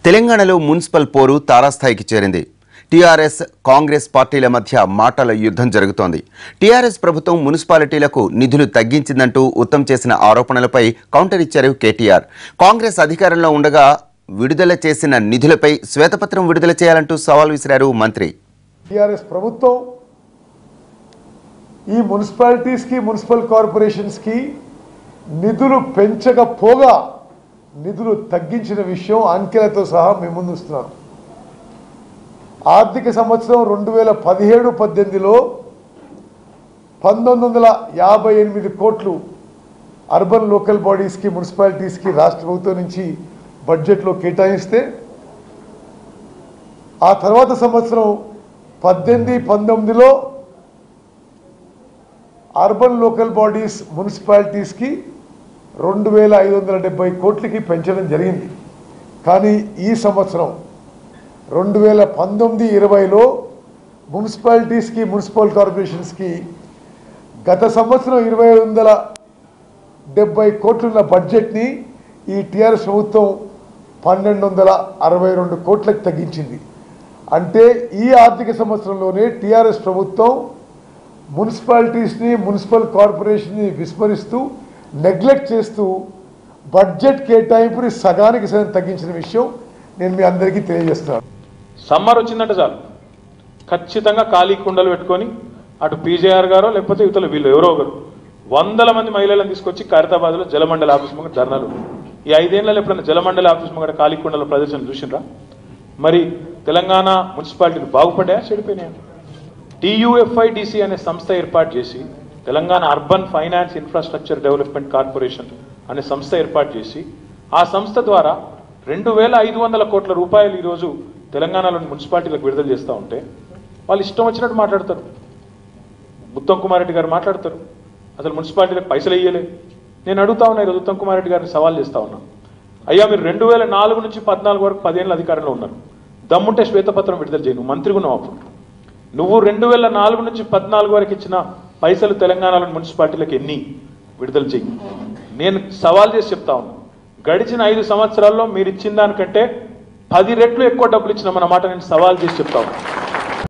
తెలంగాణలో మున్సిపల్ పోరు తారాస్థాయికి చేరింది టీఆర్ఎస్ కాంగ్రెస్ పార్టీల మధ్య మాటల యుద్ధం జరుగుతోంది టీఆర్ఎస్ ప్రభుత్వం మున్సిపాలిటీలకు నిధులు తగ్గించిందంటూ ఉత్తమ్ చేసిన ఆరోపణలపై కౌంటర్ ఇచ్చారు కేటీఆర్ కాంగ్రెస్ అధికారంలో ఉండగా విడుదల చేసిన నిధులపై శ్వేతపత్రం విడుదల చేయాలంటూ సవాల్ విసిరారు మంత్రి టిఆర్ఎస్ ప్రభుత్వం ఈ మున్సిపాలిటీస్కి మున్సిపల్ కార్పొరేషన్స్కి నిధులు పెంచకపోగా నిధులు తగ్గించిన విషయం అంకెలతో సహా మేము ముందుస్తున్నాను ఆర్థిక సంవత్సరం రెండు వేల పదిహేడు పద్దెనిమిదిలో పంతొమ్మిది వందల యాభై ఎనిమిది కోట్లు అర్బన్ లోకల్ బాడీస్కి మున్సిపాలిటీస్కి రాష్ట్ర ప్రభుత్వం నుంచి బడ్జెట్లో కేటాయిస్తే ఆ తర్వాత సంవత్సరం పద్దెనిమిది పంతొమ్మిదిలో అర్బన్ లోకల్ బాడీస్ మున్సిపాలిటీస్కి రెండు వేల ఐదు వందల డెబ్బై కోట్లకి పెంచడం జరిగింది కానీ ఈ సంవత్సరం రెండు వేల పంతొమ్మిది ఇరవైలో మున్సిపాలిటీస్కి మున్సిపల్ కార్పొరేషన్స్కి గత సంవత్సరం ఇరవై వందల డెబ్బై కోట్లున్న బడ్జెట్ని ఈ టీఆర్ఎస్ ప్రభుత్వం పన్నెండు వందల అరవై రెండు కోట్లకు తగ్గించింది అంటే ఈ ఆర్థిక సంవత్సరంలోనే టీఆర్ఎస్ ప్రభుత్వం మున్సిపాలిటీస్ని మున్సిపల్ కార్పొరేషన్ని విస్మరిస్తూ నెగ్లెక్ట్ చేస్తూ బడ్జెట్ కేటాయింపుని సగానికి సగం తగ్గించిన విషయం నేను మీ అందరికీ తెలియజేస్తున్నాను సమ్మర్ వచ్చిందంటే చాలు ఖచ్చితంగా ఖాళీ కుండలు పెట్టుకొని అటు పీజేఆర్ గారో లేకపోతే ఇవతల వీళ్ళు ఎవరో ఒకరు వందల మంది మహిళలను తీసుకొచ్చి ఖైరతాబాద్లో జలమండలి ఆఫీస్ ముంగట ధర్నాలు ఈ ఐదేళ్లలో ఎప్పుడైనా జలమండలి ఆఫీస్ ముంగట ఖాళీ కుండల ప్రదర్శన చూసిండ్రా మరి తెలంగాణ మున్సిపాలిటీలు బాగుపడ్డాయా చెడిపోయినాయా టీయూఎఫ్ఐడిసి అనే సంస్థ ఏర్పాటు చేసి Telangana urban finance infrastructure development corporation అనే సంస్థ ఏర్పాటు చేసి ఆ సంస్థ ద్వారా రెండు వేల ఐదు వందల కోట్ల రూపాయలు ఈరోజు తెలంగాణలోని మున్సిపాలిటీలకు విడుదల చేస్తూ ఉంటే వాళ్ళు ఇష్టం వచ్చినట్టు మాట్లాడతారు ఉత్తమ్ కుమార్ రెడ్డి గారు మాట్లాడతారు అసలు మున్సిపాలిటీలకు పైసలు ఇయ్యలే నేను అడుగుతా ఉన్నా ఈరోజు ఉత్తమ్ కుమార్ రెడ్డి గారిని సవాల్ చేస్తా ఉన్నా అయ్యా మీరు రెండు వేల నాలుగు నుంచి పద్నాలుగు వరకు పదేళ్ళ అధికారంలో ఉన్నారు దమ్ముంటే శ్వేతపత్రం విడుదల చేయి నువ్వు మంత్రిగా ఉన్నావు అప్పుడు నువ్వు రెండు వేల నాలుగు నుంచి పద్నాలుగు వరకు ఇచ్చిన పైసలు తెలంగాణలోని మున్సిపాలిటీలకు ఎన్ని విడుదల చెయ్యి నేను సవాల్ చేసి చెప్తా ఉన్నా గడిచిన ఐదు సంవత్సరాల్లో మీరు ఇచ్చిన దానికంటే పది రెట్లు ఎక్కువ డబ్బులు ఇచ్చిన మన మాట నేను సవాల్ చేసి చెప్తా ఉన్నా